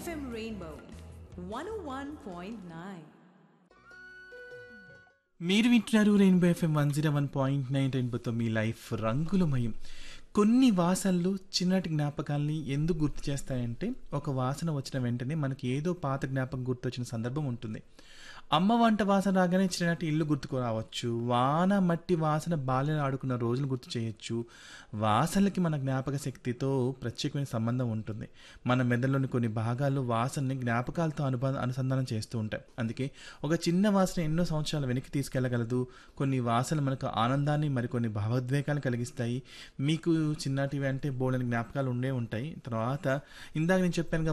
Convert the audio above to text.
FM Rainbow 101.9. మీరు వింటున్నారు Rainbow FM one zero one point nine రెయిన్బోతో మీ లైఫ్ రంగులమయం కొన్ని వాసనలు చిన్నటి జ్ఞాపకాల్ని ఎందుకు గుర్తు చేస్తాయంటే ఒక వాసన వచ్చిన వెంటనే మనకి ఏదో పాత జ్ఞాపకం గుర్తొచ్చిన సందర్భం ఉంటుంది అమ్మ వంట వాసన రాగానే చిన్నటి ఇల్లు గుర్తుకు రావచ్చు వాన మట్టి వాసన బాల్యం ఆడుకున్న రోజులు గుర్తు చేయొచ్చు వాసనలకి మన జ్ఞాపక శక్తితో ప్రత్యేకమైన సంబంధం ఉంటుంది మన మెదడులోని కొన్ని భాగాలు వాసనని జ్ఞాపకాలతో అనుబ అనుసంధానం చేస్తూ ఉంటాయి అందుకే ఒక చిన్న వాసన ఎన్నో సంవత్సరాల వెనక్కి తీసుకెళ్లగలదు కొన్ని వాసనలు మనకు ఆనందాన్ని మరికొన్ని భావోద్వేగాలు కలిగిస్తాయి మీకు చిన్నటివి అంటే బోలని జ్ఞాపకాలు ఉండే ఉంటాయి తర్వాత ఇందాక నేను చెప్పాను